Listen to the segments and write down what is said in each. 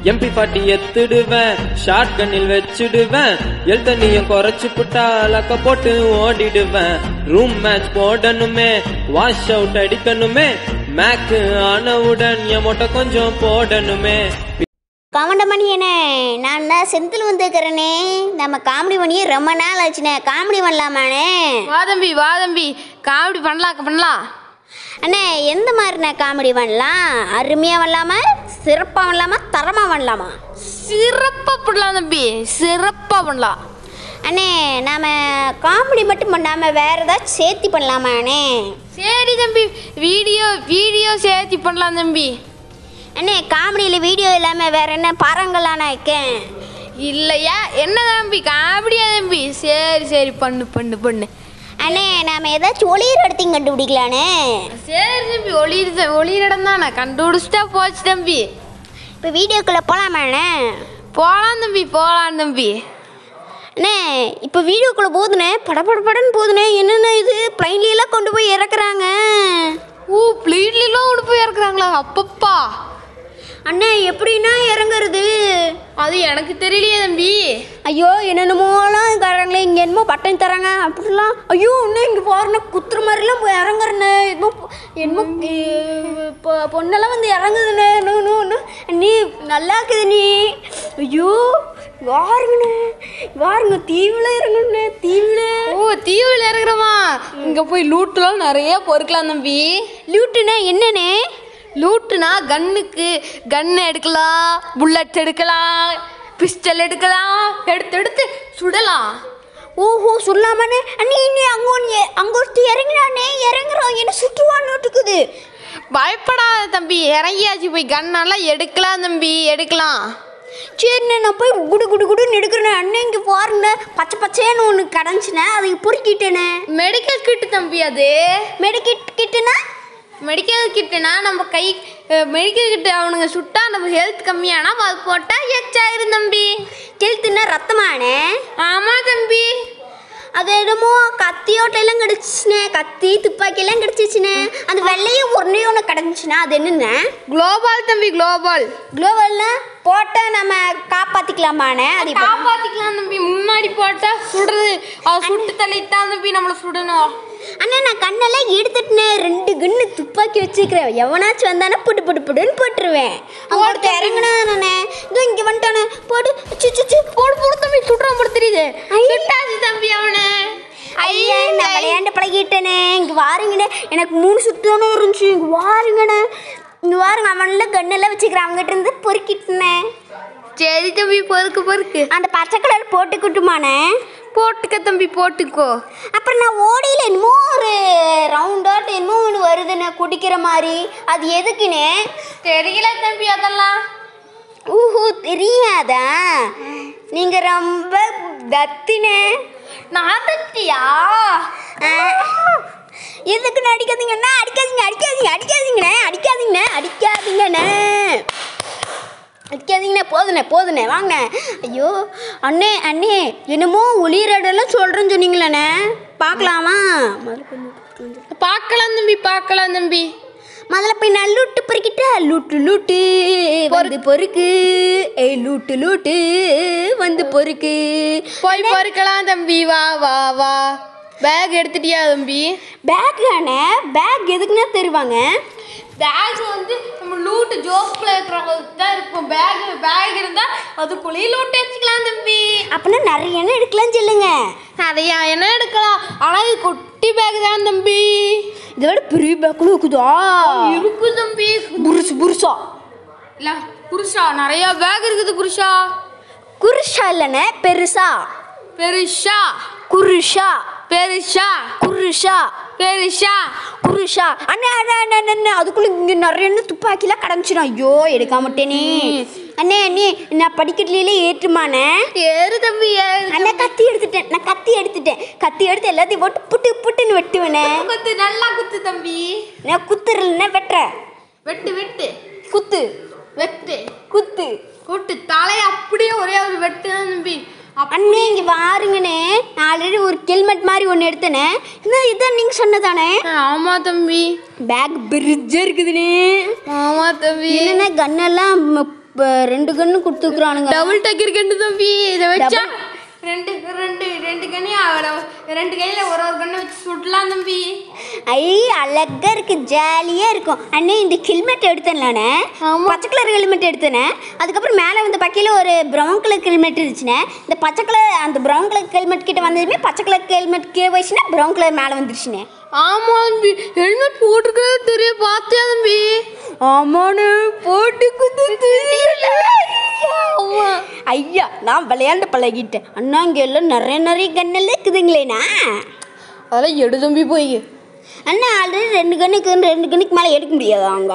MP பாட்டி எத்துடுவேன் short கண்ணில் வச்சிடுவேன் எழுத்தண்ணியும் குறைச்சு புட்டா லக்க போட்டு ஓடிடுவேன் ரூம் மேட்ச் போடணுமே வாஷ் அவுட் அடிக்கணுமே மேக்கு ஆனவுடன் என் மொட்டை கொஞ்சம் போடணுமே கவண்டமணி என்ன நான் தான் செந்தில் வந்துருக்கிறேனே நம்ம காமெடி பண்ணியே ரொம்ப நாள் ஆச்சுண்ணே காமெடி பண்ணலாமாண்ணே வா தம்பி வா தம்பி காமெடி பண்ணலாம் பண்ணலாம் அண்ணே எந்த மாதிரிண்ணே காமெடி பண்ணலாம் அருமையாக பண்ணலாமா சிறப்பாக பண்ணலாமா தரமாக பண்ணலாமா சிறப்பாக பண்ணலாம் தம்பி சிறப்பாக பண்ணலாம் அண்ணே நாம் காமெடி மட்டும் பண்ணாமல் வேறு ஏதாச்சும் சேர்த்தி பண்ணலாமா அண்ணே சரி தம்பி வீடியோ வீடியோ சேர்த்து பண்ணலாம் தம்பி அண்ணே காமெடியில் வீடியோ இல்லாமல் வேறு என்ன படங்களாண்ணா இருக்கேன் இல்லையா என்ன தம்பி காமெடியா தம்பி சரி சரி பண்ணு பண்ணு பண்ணு அண்ணே நாம் ஏதாச்சும் ஒளிர் இடத்தையும் கண்டுபிடிக்கலாண்ணே சரி தம்பி ஒளிர் ஒளிரிடம் தானே கண்டுபிடிச்சிட்டா போச்சு தம்பி இப்போ வீடியோக்குள்ளே போகலாமாண்ணே போகலாம் தம்பி போகலாம் தம்பி அண்ணே இப்போ வீடியோக்குள்ளே போகுதுண்ணே படபட படன்னு போகுதுண்ணே என்னென்ன இது பிளைன்லாம் கொண்டு போய் இறக்குறாங்க ஓ பிளேட்லாம் கொண்டு போய் இறக்குறாங்களா அப்பப்பா அண்ணே எப்படின்னா இறங்குறது அது எனக்கு தெரியலையே தம்பி ஐயோ என்னென்னமோலாம் தராங்களே இங்கே என்னமோ பட்டன் தராங்க அப்படிலாம் ஐயோ இன்னும் இங்கே போகிறேன்னா குத்துற மாதிரிலாம் போய் இறங்குறேண்ணே என்னமோ பொ- என்னமோ இ- பொ- பொண்ணெல்லாம் வந்து இறங்குதுண்ணே இன்னும் இன்னும் இன்னும் நீ நல்லா இருக்குது நீ ஐயோ வாருங்கண்ணே வாருங்க தீவில் இறங்குண்ணே தீவில் ஓ தீவில் இறங்குறமா இங்கே போய் லூட்டுலாம் நிறைய பொறுக்கலாம் தம்பி லூட்டுண்ணே என்னண்ணே லூட்டுனா கன்னுக்கு கன் எடுக்கலாம் புல்லட் எடுக்கலாம் பிஸ்டல் எடுக்கலாம் எடுத்து எடுத்து சுடலாம் ஓஹோ சொல்லாமண்ணே அண்ணே நீ அங்கே ஒன்று அங்கே ஒருத்தி இறங்கினானே இறங்குறோம் என்ன சுற்றுவான்னு பயப்படாத தம்பி இறங்கியாச்சு போய் கன்னெல்லாம் எடுக்கலாம் தம்பி எடுக்கலாம் சரிண்ணே நான் போய் குடு குடு குடுன்னு எடுக்கிறேன் அண்ணன் இங்கே பாருங்க பச்சை பச்சைன்னு ஒன்று கிடந்துச்சுண்ணே அதை பொறுக்கிட்டேனே மெடிக்கல் கிட்டு தம்பி அது மெடிக்கிட் கிட்டுனா மெடிக்கல் கிட்டுனா நம்ம கை மெடிக்கல் கிட்டு அவனுங்க சுட்டா நம்ம ஹெல்த் கம்மியானா அது போட்டால் எச்சாயிரும் தம்பி கெழுத்துனா ரத்தமானே ஆமாம் தம்பி அது என்னமோ கத்தியோட்டையெல்லாம் கிடச்சிச்சுண்ணே கத்தி துப்பாக்கியெல்லாம் கிடச்சிச்சுண்ணே அந்த வெள்ளையும் ஒன்றே ஒன்று கிடந்துச்சுண்ணா அது என்னண்ணே குளோபால் தம்பி குளோபால் குளோவல்லாம் போட்டால் நம்ம காப்பாற்றிக்கலாமாண்ணே அது இப்போ காப்பாத்திக்கலாம் தம்பி முன்னாடி போட்டா சுடுறது அவ சுட்டு தள்ளித்தான் தம்பி நம்மளை சுடணும் அண்ணா நான் கண்ணெல்லாம் எடுத்துட்டுனே ரெண்டு கண்ணு துப்பாக்கி வச்சுக்கிறேன் எவனாச்சும் வந்தானே புட்டு புட்டு புட்டுன்னு போட்டுருவேன் அவங்க இறங்கினானே இதோ இங்கே வந்துட்டானே போடு சி சி, சி போடு போடு தம்பி சுடுறான் போட தெரியுது சுட்டாச்சு தம்பி அவனை ஐயா நான் விளையாண்டு பழகிட்டேனே இங்கே வாருங்கண்ணே எனக்கு மூணு சுத்து தானே இருந்துச்சு இங்கே வாருங்கண்ணே இங்கே வாருங்க அவனெல்லாம் கண்ணெல்லாம் வச்சுக்கிறேன் அவங்ககிட்ட இருந்து பொறுக்கிட்டனே சரி தம்பி பொறுக்கு பொறுக்கு அந்த பச்சை கலர் போட்டுக்கிட்டுமாண்ணே போட்டுக்க தம்பி போட்டுக்கோ அப்புறம் நான் ஓடியில் என்னமோ ஒரு ரவுண்டாட் என்னமோ ஒன்று வருதுண்ணே குடிக்கிற மாதிரி அது எதுக்குண்ணே தெரியல தம்பி அதெல்லாம் ஊஹூ தெரியாதா நீங்க ரொம்ப தத்தினே நான் தட்டியா எதுக்குன்னு அடிக்காதீங்கண்ணா அடிக்காதீங்க அடிக்காதீங்க அடிக்காதீங்கண்ணே அடிக்காதீங்கண்ணே அடிக்காதீங்கண்ணே அடிக்காதீங்கண்ணே போதுண்ணே போதுண்ணே வாங்க ஐயோ அண்ணே அண்ணே என்னமோ ஒளிரடெல்லாம் சொல்கிறேன்னு சொன்னீங்களேண்ணே பார்க்கலாமா முதல்ல கொஞ்சம் கொஞ்சம் பார்க்கலாம் தம்பி பார்க்கலாம் தம்பி முதல்ல போய் நான் லூட்டு பொறுக்கிட்டா லூட்டு லூட்டு வந்து பொறுக்கு ஏய் லூட்டு லூட்டு வந்து பொறுக்கு போய் பொறுக்கலாம் தம்பி வா வா வா பேக் எடுத்துட்டியா தம்பி பேக் தானே பேக் எதுக்குன்னா தருவாங்க பேக் வந்து நம்ம லூட்டு ஜோஸ்குள்ள இருக்கிறவங்களுக்கு தான் இருக்கும் பேக் பேக் இருந்தால் அதுக்குள்ளேயே லூட்டு வச்சுக்கலாம் தம்பி அப்படின்னா நிறைய எண்ணெய் எடுக்கலாம் சொல்லுங்க நிறையா என்ன எடுக்கலாம் ஆனால் இது குட்டி பேக் தான் தம்பி இதோட பெரிய பேக்குன்னு இருக்குதா இருக்கு தம்பி புருஷு புருஷா இல்ல குருஷா நிறைய பேக் இருக்குது குருஷா குருஷா இல்லைண்ணே பெருசா பெருஷா குருஷா பெருஷா குருஷா பெருஷா குருஷா அண்ணே அண்ணே அண்ணே அண்ணே, அண்ணே அதுக்குள்ள இங்கே நிறைய எண்ணெய் துப்பாக்கிலாம் கிடந்துச்சிடும் ஐயோ எடுக்காம விட்டேனே அண்ணே அண்ணே நான் படிக்கட்டுல ஏற்றுமானே ஏறு தம்பி ஏறு அண்ணா கத்தி எடுத்துட்டேன் நான் கத்தி எடுத்துட்டேன் கத்தி எடுத்து எல்லாத்தையும் போட்டு புட்டு புட்டுன்னு வெட்டுவேனே குத்து நல்லா குத்து தம்பி நான் குத்துறலன்னா வெட்டுறேன் வெட்டு வெட்டு குத்து வெட்டு குத்து குட்டு தலையை அப்படியே ஒரே ஒரு வெட்டு தான் தம்பி அப்~ அண்ணே இங்கே வாருங்கண்ணே நான் ஆல்ரெடி ஒரு ஹெல்மெட் மாதிரி ஒன்று எடுத்தேனே இந்த இதான் நீங்கள் சொன்னதானே ஆமா தம்பி பேக் பிரிட்ஜாக இருக்குதுண்ணே ஆமா தம்பி என்னென்ன கன்னெல்லாம் இப்போ ரெண்டு கன்று கொடுத்துருக்குறானுங்க டபுள் டக்கர் கண்டு தம்பி இதை வச்சா ரெண்டு ரெண்டு ரெண்டு கண்ணி ரெண்டு கையில ஒரு ஒரு கண்ணை வச்சு சுடலாம் தம்பி ஐ அழகா இருக்கு ஜாலியா இருக்கும் அண்ணே இந்த ஹெல்மெட் எடுத்தேன்லானே பச்சை கலர் ஹெல்மெட் எடுத்தேனே அதுக்கப்புறம் மேலே வந்து பக்கையில் ஒரு ப்ரௌன் கலர் ஹெல்மெட் இருந்துச்சுனே இந்த பச்சை கலர் அந்த ப்ரௌன் கலர் ஹெல்மெட் கிட்ட வந்ததுமே பச்சை கலர் ஹெல்மெட் கீழே போயிடுச்சுன்னா ப்ரௌன் கலர் மேலே வந்துருச்சுனே ஆமா தம்பி ஹெல்மெட் போட்டிருக்கிறது தெரிய பார்த்தியா தம்பி ஆமாண்ணே போட்டு தெரியல ஐயா நான் விளையாண்டு பழகிட்டேன் அண்ணா இங்கே எல்லாம் நிறைய நிறைய கண்ணெல்லாம் இருக்குதுங்களேண்ணா அதெல்லாம் எடு தம்பி போய் அண்ணா ஆல்ரெடி ரெண்டு கண்ணுக்கு ரெண்டு கண்ணுக்கு மேலே எடுக்க முடியாதாங்க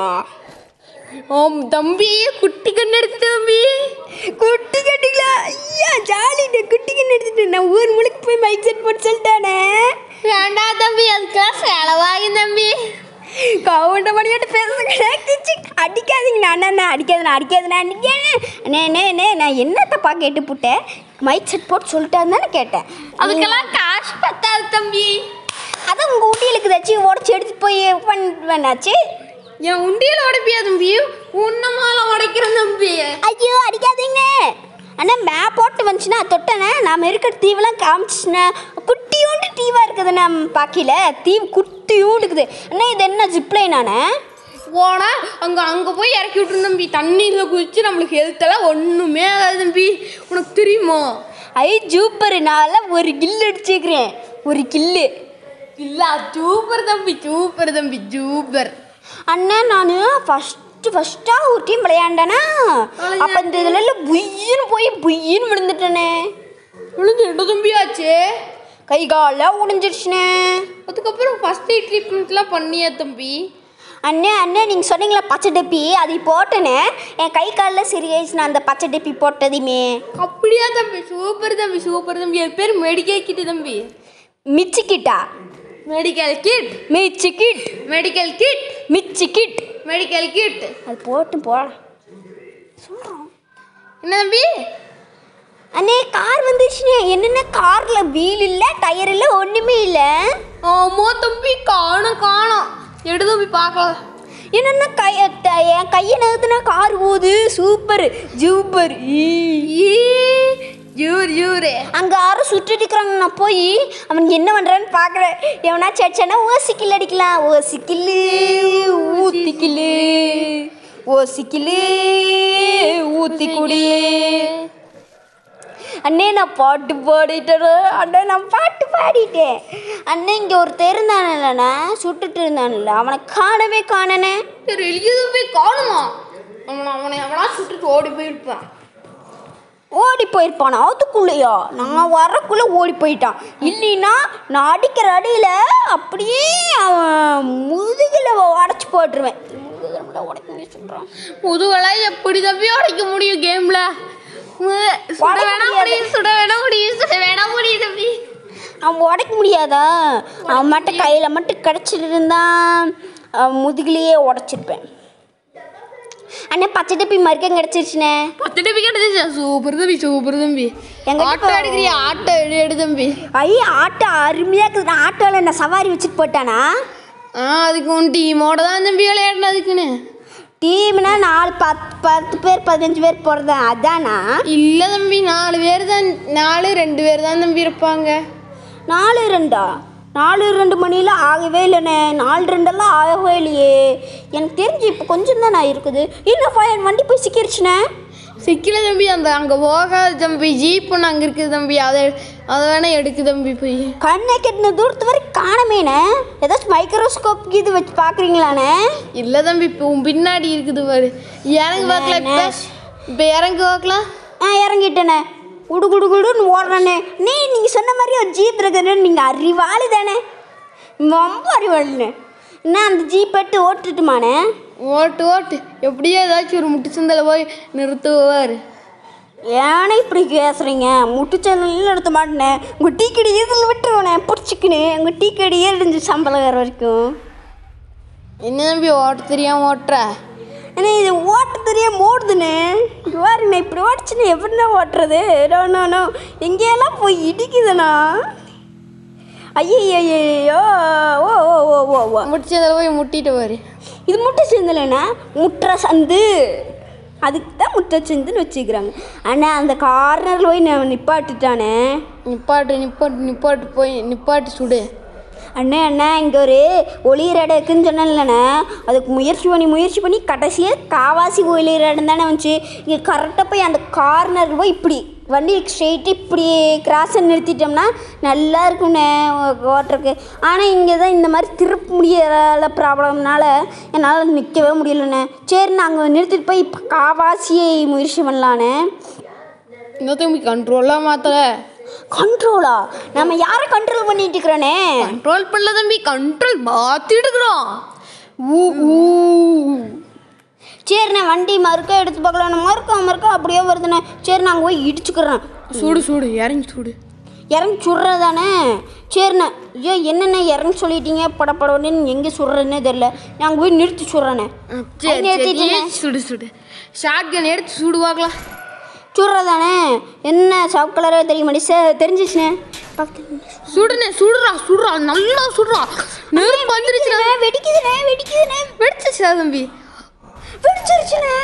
ஆம் தம்பி குட்டி கண்ணு எடுத்து தம்பி குட்டி கட்டிங்களா ஐயா ஜாலிண்ணே குட்டி கண்ணு எடுத்துட்டு நான் ஊர் முழுக்க போய் மைக் செட் போட்டு சொல்லிட்டானே வேண்டாம் தம்பி அதுக்காக செலவாகும் தம்பி கவுண்ட மணியோட பேசுகிறேன் அடிக்காதீங்க அண்ணா நான் அடிக்காது நான் அடிக்காது நான் அண்ணே அண்ணே அண்ணே நான் என்ன தப்பா கேட்டு புட்டேன் மைக் செட் போட்டு சொல்லிட்டான்னு தானே கேட்டேன் அதுக்கெல்லாம் காசு பத்தாது தம்பி அதான் உங்கள் ஊட்டியிலுக்கு ஏதாச்சும் உடச்சி எடுத்துட்டு போய் பண்ணாச்சு என் உண்டியல் உடைப்பியா தம்பி உன்னமால உடைக்கிறேன் தம்பி ஐயோ அடிக்காதீங்க அண்ணா மே போட்டு வந்துச்சுன்னா தொட்டனே நாம் இருக்கிற தீவெல்லாம் காமிச்சிச்சுண்ணே குட்டியோண்டு தீவாக இருக்குது நம்ம பாக்கியில் தீவு குட்டியோண்டு இருக்குது அண்ணா இது என்ன ஜிப்லைனானே போனா அங்க அங்க போய் இறக்கி விட்டுரு தம்பி தண்ணியில குதிச்சு நம்மளுக்கு ஹெல்த் எல்லாம் ஒண்ணுமே ஆகாது தம்பி உனக்கு தெரியுமா ஐ ஜூப்பர் நான் ஒரு கில் அடிச்சுக்கிறேன் ஒரு கில்லு இல்ல சூப்பர் தம்பி சூப்பர் தம்பி சூப்பர் அண்ணா நான் ஃபஸ்ட்டு ஃபஸ்ட்டாக ஒரு டீம் விளையாண்டேனா அப்போ இந்த இதில் புய்யின்னு போய் புய்யின்னு விழுந்துட்டேனே விழுந்து என்ன தம்பி ஆச்சு கை காலெல்லாம் உடைஞ்சிருச்சுனே அதுக்கப்புறம் ஃபர்ஸ்ட் எய்ட் ட்ரீட்மெண்ட்லாம் பண்ணியா தம்பி அண்ணே அண்ணே நீங்கள் சொன்னீங்களா பச்சை டப்பி அதை போட்டேனே என் கை காலில் சரியாயிடுச்சு நான் அந்த பச்சை டப்பி போட்டதுமே அப்படியா தம்பி சூப்பர் தம்பி சூப்பர் தம்பி அது பேர் மெடிக்கல் கிட் தம்பி மிச்சிக்கிட்டா மெடிக்கல் கிட் மிச்சி கிட் மெடிக்கல் கிட் மிச்சி கிட் மெடிக்கல் கிட் அது போட்டு போகலாம் சொல்கிறோம் என்ன தம்பி அண்ணே கார் வந்துச்சுண்ணே என்னென்ன காரில் வீல் இல்லை டயர் இல்லை ஒன்றுமே இல்லை ஆமா தம்பி காணும் காணும் எடு தம்பி பார்க்கலாம் என்னென்ன கை த- என் கையை நகர்த்துனா கார் போகுது சூப்பர் ஜூப்பர் ஈ யூர் யூரே அங்கே யாரும் சுற்றிட்டு இருக்கிறாங்க நான் போய் அவன் என்ன பண்ணுறான்னு பார்க்குறேன் எவனா சச்சனா ஓசிக்கில் அடிக்கலாம் ஓசிக்கில்லு ஊத்திக்கில்லு ஓசிக்கில்லு ஊத்தி குடி அண்ணே நான் பாட்டு பாடிட்டேன் அண்ணே நான் பாட்டு பாடிட்டேன் அண்ணே இங்கே ஒரு தெரிந்தானல்லண்ணா சுட்டுட்டு இருந்தான்ல அவனை காணவே காணனே சரி வெளியே போய் காணுமா அவனை அவனை எவனா சுட்டுட்டு ஓடி போயிருப்பான் ஓடி போயிருப்பானா அதுக்குள்ளேயா நான் வரக்குள்ளே ஓடி போயிட்டான் இல்லைன்னா நான் அடிக்கிற அடியில் அப்படியே அவன் முதுகில் உடச்சி போட்டுருவேன் முதுகில் உடைக்க முடியும் சொல்கிறான் முதுகெல்லாம் எப்படி தம்பி உடைக்க முடியும் கேம்ல சுட உடைக்க வேணா முடியாது. முடியும் சுட வேணா முடியும் சுட வேணா முடியும் தம்பி அவன் உடைக்க முடியாதா அவன் மட்டும் கையில் மட்டும் கிடச்சிட்டு இருந்தான் அவன் முதுகிலேயே உடச்சிருப்பேன் அண்ணே பச்சை டப்பி மறுக்கம் கிடச்சிருச்சுண்ணே பத்து டப்பி கிடைச்சிச்சா சூப்பர் தம்பி சூப்பர் தம்பி எங்கிட்ட ஆட்டோ போ- எடுக்கிறியா ஆட்டோ எடு எடு தம்பி ஐ ஆட்டோ அருமையாக இருக்குது ஆட்டோவில் என்ன சவாரி வச்சுட்டு போட்டானா ஆ அதுக்கு உன் டீமோட தான் தம்பி விளையாடணும் அதுக்குன்னு டீம்னா நாலு பத்து பத்து பேர் பதினஞ்சு பேர் போகிறது அதானா இல்லை தம்பி நாலு பேர் தான் நாலு ரெண்டு பேர் தான் தம்பி இருப்பாங்க நாலு ரெண்டா நாலு ரெண்டு மணியில் ஆகவே இல்லைண்ணே நாலு ரெண்டெல்லாம் ஆகவே இல்லையே எனக்கு தெரிஞ்சு இப்போ கொஞ்சம் தான் நான் இருக்குது இன்னும் ஃபயர் வண்டி போய் சிக்கிருச்சுண்ணே சிக்கல தம்பி அந்த அங்கே போகாது தம்பி ஜீப் ஒன்று அங்கே இருக்குது தம்பி அதை அதை வேணா எடுக்கு தம்பி போய் கண்ணை கெட்டின தூரத்து வரைக்கும் காணமேண்ணே ஏதாச்சும் மைக்ரோஸ்கோப் இது வச்சு பார்க்குறீங்களாண்ணே இல்லை தம்பி இப்போ உன் பின்னாடி இருக்குது பாரு இறங்கு பார்க்கல இப்போ இப்போ இறங்கு பார்க்கலாம் ஆ இறங்கிட்டேண்ணே குடு குடு குடுன்னு ஓடுறேண்ணே நீ நீங்கள் சொன்ன மாதிரி ஒரு ஜீப் இருக்குன்னு நீங்கள் அறிவாளி தானே ரொம்ப அறிவாளிண்ணே என்ன அந்த ஜீப் எடுத்து ஓட்டுட்டுமாண்ணே ஓட்டு ஓட்டு எப்படியோ ஏதாச்சும் ஒரு முட்டு சந்தையில் போய் நிறுத்துவார் ஏன்னா இப்படி பேசுகிறீங்க முட்டுச்சந்தில் நிறுத்த மாட்டேனே உங்கள் டீ கடி இதில் விட்டுருவேனே பிடிச்சிக்கினு உங்கள் டீ கடி ஏறிஞ்சு சம்பளம் வர வரைக்கும் என்ன தம்பி ஓட்ட தெரியாம ஓட்டுற ஏன்னா இது ஓட்ட தெரியாம ஓடுதுண்ணே இங்க பாருண்ணே இப்படி ஓடிச்சுன்னு எப்படிண்ணா ஓட்டுறது நோ நோ நோ எங்கேயெல்லாம் போய் இடிக்குதுண்ணா ஐயோ ஓ ஓ ஓ ஓ ஓ முட்டு சந்தையில் போய் முட்டிட்டு பாரு இது முட்டை சந்திலண்ணா முட்டுற சந்து அதுக்கு தான் முட்டை சந்துன்னு வச்சுக்கிறாங்க ஆனால் அந்த கார்னரில் போய் நான் நிப்பாட்டிட்டானே நிப்பாட்டு நிப்பாட்டு நிப்பாட்டு போய் நிப்பாட்டு சுடு அண்ணே அண்ணா இங்கே ஒரு ஒளியிற இடம் இருக்குன்னு சொன்னேன்லண்ணே அதுக்கு முயற்சி பண்ணி முயற்சி பண்ணி கடைசியாக காவாசி ஒளியிற இடம் தானே வந்துச்சு இங்கே கரெக்டாக போய் அந்த கார்னர் போய் இப்படி வண்டி ஸ்ட்ரெயிட்டு இப்படி கிராஸை நிறுத்திட்டோம்னா நல்லா இருக்கும்ண்ணே ஓட்டுறக்கு ஆனால் இங்கே தான் இந்த மாதிரி திருப்ப முடியாத ப்ராப்ளம்னால என்னால் நிற்கவே முடியலண்ணே சரி நாங்கள் நிறுத்திட்டு போய் இப்போ காவாசியை முயற்சி பண்ணலாண்ணே இந்த தம்பி கண்ட்ரோலாக மாத்தல கண்ட்ரோலா நம்ம யாரை கண்ட்ரோல் பண்ணிட்டு இருக்கிறோனே கண்ட்ரோல் பண்ணல தம்பி கண்ட்ரோல் மாத்திட்டு இருக்கிறோம் ஊ ஊ சரிண்ணே வண்டி மறுக்க எடுத்து பார்க்கலாம் மறுக்க மறுக்க அப்படியே வருதுண்ணே சரி நாங்கள் போய் இடிச்சுக்கிறோம் சூடு சூடு இறங்கி சூடு இறங்கி சுடுறதானே சரிண்ணே ஐயோ என்னண்ணே இறங்கி சொல்லிட்டீங்க படப்படன்னு எங்கே சுடுறதுன்னே தெரில நாங்கள் போய் நிறுத்தி சுடுறேண்ணே சரி சரி நிறுத்திட்டேனே. சுடு சுடு ஷார்ட் கன் எடுத்து சுடு பார்க்கலாம் சுடுறதானே என்ன சவ் கலராக தெரிய மாட்டேன் சார் தெரிஞ்சிச்சுண்ணே பக்கத்துல சுடுனே சுடுறா சுடுறா நல்லா சுடுறா நெருப்பு வந்துருச்சுண்ணே வெடிக்குதுண்ணே வெடிக்குதுண்ணே வெடிச்சிச்சா தம்பி வெடிச்சிருச்சுண்ணே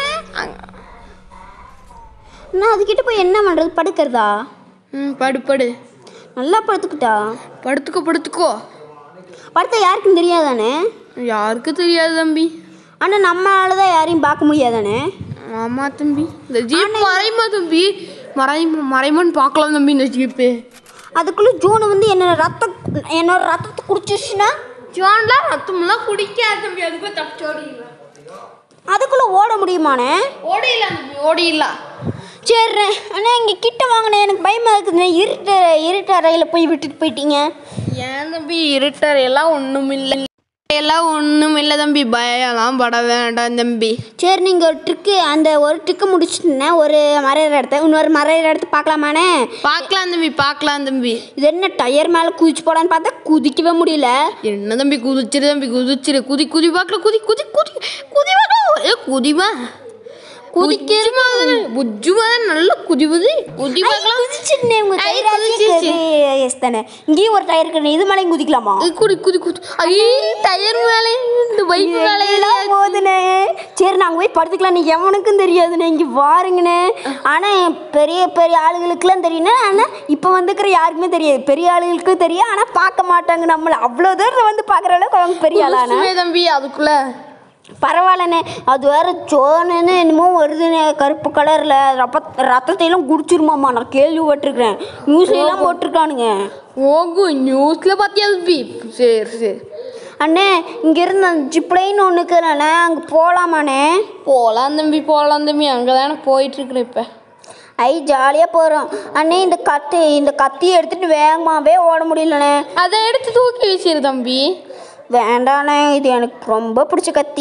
நான் அதுக்கிட்ட போய் என்ன பண்ணுறது படுக்கிறதா ம் படு படு நல்லா படுத்துக்கிட்டா படுத்துக்கோ படுத்துக்கோ படுத்தா யாருக்கும் தெரியாதானே யாருக்கும் தெரியாது தம்பி ஆனால் நம்மளால தான் யாரையும் பார்க்க முடியாதானே ஆமா தம்பி இந்த ஜீப் மறைமா தம்பி மறைமா மறைமான்னு பார்க்கலாம் தம்பி இந்த ஜீப்பு அதுக்குள்ளே ஜூன் வந்து என்னோட ரத்தம் என்னோட ரத்தத்தை குடிச்சிச்சுன்னா ஜோன்லாம் ரத்தம்லாம் குடிக்காது தம்பி அதுக்குள்ள தப்பிச்சு ஓடிடலாம் அதுக்குள்ளே ஓட முடியுமாண்ணே ஓடிடலாம் தம்பி ஓடிடலாம் சரிண்ணே அண்ணா இங்கே கிட்ட வாங்கினேன் எனக்கு பயமாக இருக்குதுண்ணே இருட்டு இருட்டு அறையில் போய் விட்டுட்டு போயிட்டீங்க ஏன் தம்பி இருட்டர் எல்லாம் ஒன்றும் இல்லை எல்லாம் ஒன்றும் இல்லை தம்பி பயம்லாம் பட வேண்டாம் தம்பி சரி நீங்கள் ஒரு ட்ரிக்கு அந்த ஒரு ட்ரிக்கு முடிச்சுட்டுனே ஒரு மறையிற இடத்த இன்னொரு மறையிற இடத்த பார்க்கலாமாண்ணே பார்க்கலாம் தம்பி பார்க்கலாம் தம்பி இது என்ன டயர் மேலே குதிச்சு போடான்னு பார்த்தா குதிக்கவே முடியல என்ன தம்பி குதிச்சிரு தம்பி குதிச்சிரு குதி குதி பார்க்கல குதி குதி குதி குதி பார்க்கலாம் ஒரே குதிமா குதிக்கிறமா புஜ்ஜுமா நல்லா குதிவுது குதி பார்க்கலாம் குதிச்சுட்டே உங்கள் ஐ, டயர் குதிச்சிருச்சு. எஸ் தானே இங்கேயும் ஒரு டயர் இருக்குண்ணே இது மேலேயும் குதிக்கலாமா ஏய், குடி குதி குதி ஐயே டயர் மேலே இந்த பைக் மேலே எல்லாம் போகுதுண்ணே சரி நாங்கள் போய் படுத்துக்கலாம் நீ எவனுக்கும் தெரியாதுண்ணே இங்கே பாருங்கண்ணே ஆனால் பெரிய பெரிய ஆளுகளுக்கெல்லாம் தெரியுண்ணே ஆனால் இப்போ வந்துக்கிற யாருக்குமே தெரியாது பெரிய ஆளுகளுக்கும் தெரியும் ஆனால் பார்க்க மாட்டாங்க நம்மளை அவ்வளோ தூரம் வந்து பார்க்குற அளவுக்கு அவங்க பெரிய ஆளாண்ணே குதிச்சுமே தம்பி அதுக்குள்ள பரவாயில்லண்ணே அது வேற சோனுன்னு என்னமோ வருதுண்ணே கருப்பு கலரில் ரப்ப ரத்தத்தையெல்லாம் குடிச்சிருமாம்மா நான் கேள்விப்பட்டிருக்கிறேன் நியூஸ்லாம் போட்டிருக்கானுங்க ஓகு நியூஸ்ல பார்த்தியா தம்பி சரி சரி அண்ணே இங்கேருந்து அந்த ஜிப்ளைன்னு ஒன்று இருக்கிறானே அங்கே போகலாமாண்ணே போகலாம் தம்பி போகலாம் தம்பி அங்கே தானே போயிட்டு இருக்கிறேன் இப்போ ஐ ஜாலியாக போகிறோம் அண்ணே இந்த கத்தி இந்த கத்தியை எடுத்துகிட்டு வேகமாகவே ஓட முடியலண்ணே அதை எடுத்து தூக்கி வச்சிரு தம்பி வேண்டாண்ணே இது எனக்கு ரொம்ப பிடிச்ச கத்தி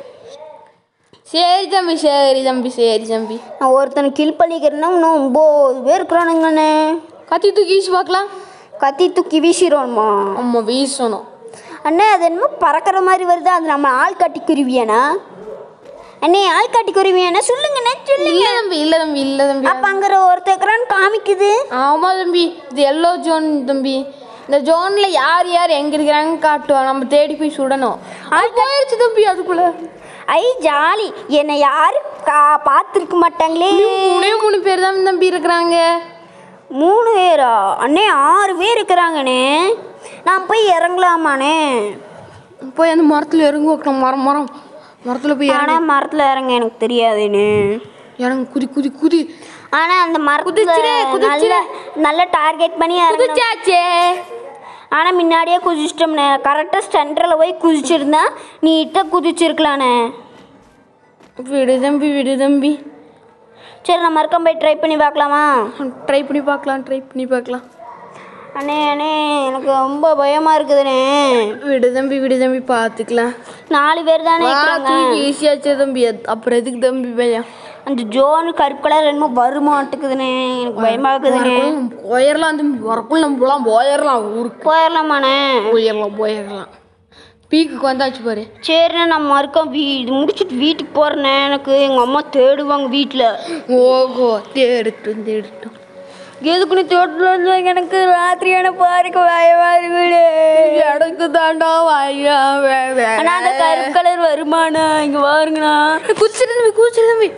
சரி தம்பி சரி தம்பி சரி தம்பி நான் ஒருத்தனை கில் பண்ணிக்கிறேன்னா இன்னும் ஒம்பது பேர் இருக்கிறானுங்கண்ணே கத்தி தூக்கி வீசி பார்க்கலாம் கத்தி தூக்கி வீசிடுவோம்மா ஆமாம் வீசணும் அண்ணே அது என்னமோ பறக்கிற மாதிரி வருது அது நம்ம ஆள் காட்டி குருவியாண்ணா அண்ணே ஆள் காட்டி குருவியாண்ணா சொல்லுங்கண்ணே சொல்லுங்க இல்லை தம்பி இல்லை தம்பி இல்லை தம்பி அப்போ அங்கே ஒருத்தக்கிறான்னு காமிக்குது ஆமாம் தம்பி இது எல்லோ ஜோன் தம்பி இந்த ஜோனில் யார் யார் எங்கே இருக்கிறாங்கன்னு காட்டுவோம் நம்ம தேடி போய் சுடணும் அது போயிடுச்சு தம்பி அதுக்குள்ள ஐ ஜாலி என்னை யாரும் கா பார்த்துருக்க மாட்டாங்களே மூணே மூணு பேர் தான் தம்பி இருக்கிறாங்க மூணு பேரா அண்ணே ஆறு பேர் இருக்கிறாங்கண்ணே நான் போய் இறங்கலாமாண்ணே போய் அந்த மரத்தில் இறங்கு வைக்கலாம் மரம் மரம் மரத்தில் போய் இறங்கு ஆனால் மரத்தில் இறங்க எனக்கு தெரியாதுண்ணே இறங்கு குதி குதி குதி ஆனால் அந்த மரத்தில் குதிச்சிரு, குதிச்சிரு. நல்ல நல்ல டார்கெட் பண்ணி இறங்கணும் குதிச்சாச்சே ஆனால் முன்னாடியே குதிச்சிட்டோம்ண்ணே கரெக்டாக சென்டரில் போய் குதிச்சிருந்தா நீட்டாக குதிச்சிருக்கலாண்ணே விடு தம்பி விடு தம்பி சரி நம்ம மறுக்கம் போய் ட்ரை பண்ணி பார்க்கலாமா ட்ரை பண்ணி பார்க்கலாம் ட்ரை பண்ணி பார்க்கலாம் அண்ணே அண்ணே எனக்கு ரொம்ப பயமாக இருக்குதுண்ணே விடு தம்பி விடு தம்பி பார்த்துக்கலாம் நாலு பேர் தானே இருக்கிறாங்க ஈஸியாச்சே தம்பி அது- அப்புறம் எதுக்கு தம்பி பையன் அந்த ஜோனு கருப்பு கலர் என்னமோ வருமாட்டுக்குதுண்ணே எனக்கு பயமாக இருக்குதுண்ணே போயிடலாம் தம்பி வரக்குள்ள நம்ம போகலாம் போயிடலாம் ஊருக்கு போயிடலாமாண்ணே போயிடலாம் போயிடலாம் பீக்குக்கு வந்தாச்சு பாரு சரிண்ணே நான் மறுக்கம் வீ இது முடிச்சுட்டு வீட்டுக்கு போகிறேண்ணே எனக்கு எங்கள் அம்மா தேடுவாங்க வீட்டில் ஓகோ தேடிட்டும் தேடிட்டும் எதுக்குன்னு தேடுறது எனக்கு ராத்திரியான பாருக்கு பயமாக இருக்குது எனக்கு தாண்டா வாயா ஆனால் அந்த கருப்பு கலர் வருமாண்ணா இங்கே பாருங்கண்ணா குச்சிரு தம்பி குச்சிரு தம்பி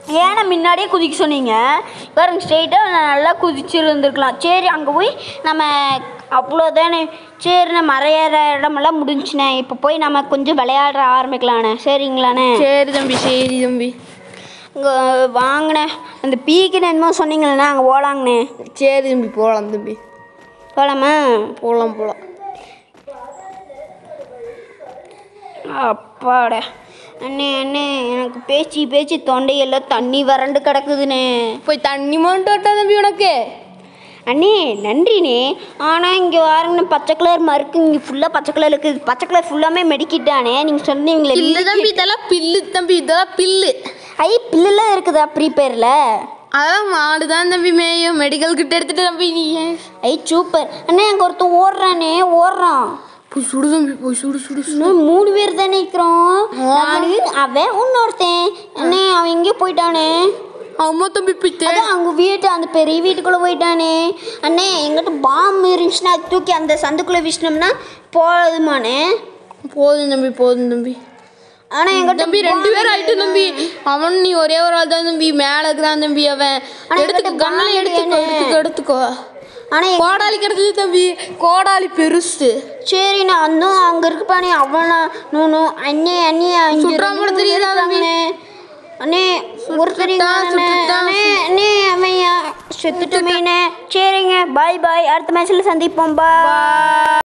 ஏன்னா முன்னாடியே குதிக்க சொன்னீங்க பாருங்க ஸ்ட்ரெயிட்டாக நான் நல்லா குதிச்சு இருந்திருக்கலாம் சரி அங்கே போய் நம்ம அவ்வளோதானே சரிண்ணே மறையிற இடமெல்லாம் முடிஞ்சுண்ணே இப்போ போய் நம்ம கொஞ்சம் விளையாட ஆரம்பிக்கலாண்ணே சரிங்களாண்ணே சரி தம்பி சரி தம்பி இங்கே வாங்கினே அந்த பீக்குன்னு என்னமோ சொன்னீங்களேண்ணே அங்கே போகலாங்கண்ணே சரி தம்பி போகலாம் தம்பி போகலாமா போகலாம் போகலாம் அப்பாடா அண்ணே அண்ணே எனக்கு பேச்சு பேச்சு தொண்டையெல்லாம் தண்ணி வறண்டு கிடக்குதுண்ணே போய் தண்ணி மட்டும் விட்டா தம்பி உனக்கு அண்ணே நன்றிண்ணே ஆனால் இங்கே வாருங்கண்ணே பச்சை கலர் மறுக்கு இங்கே ஃபுல்லாக பச்சை கலர் இருக்குது பச்சை கலர் ஃபுல்லாமே மெடிக்கிட்டானே நீங்கள் சொன்னீங்களே இல்ல தம்பி இதெல்லாம் பில்லு தம்பி இதெல்லாம் பில்லு ஐ பில்லுலாம் இருக்குதா ப்ரீ பேரில் அதான் மாடு தான் தம்பி மேயும் மெடிக்கல் கிட்ட எடுத்துட்டு தம்பி நீ ஐ சூப்பர் அண்ணே அங்கே ஒருத்தன் ஓடுறானே ஓடுறான் போய் சுடு தம்பி போய் சுடு சுடு சுடு. இன்னும் மூணு பேர் தானே இருக்கிறோம் நானு அவன் இன்னொருத்தன் அண்ணே அவன் எங்கேயோ போயிட்டானே அம்மா தம்பி போய் தே அதான் அவங்க வீட்டு அந்த பெரிய வீட்டுக்குள்ளே போயிட்டானே அண்ணே எங்கிட்ட பாம்பு இருந்துச்சுன்னா அது தூக்கி அந்த சந்துக்குள்ளே வீசினோம்னா போதுமானே போதும் தம்பி போதும் தம்பி ஆனால் எங்கிட்ட தம்பி ரெண்டு பேரும் ஆயிட்டு தம்பி அவன் நீ ஒரே ஒரு ஆள் தான் தம்பி மேல இருக்கிறான் தம்பி அவன் ஆனா எடுத்துக்கோ என்கிட்ட கண்ணை பாம்பு எடுத்துக்கோ இல்லையானே. எடுத்துக்கோ எடுத்துக்கோ ஆனால் கோடாலி கிடக்குது தம்பி கோடாலி பெருசு சரி நான் அந்தும் அங்கே இருப்பானே அவனா நூனு அண்ணே அண்ணே அங்க சுற்றாம ரெண்டு தெரியுதா மூணு தம்பி? இருக்காங்கண்ணே. அண்ணே ஒருத்தர் சுட்டுட்டான், சுட்டுட்டான். அண்ணே அண்ணே அவன் செத்துட்டுமேனே சரிங்க பாய் பாய் அடுத்த மேட்ச்சில் சந்திப்போம் பா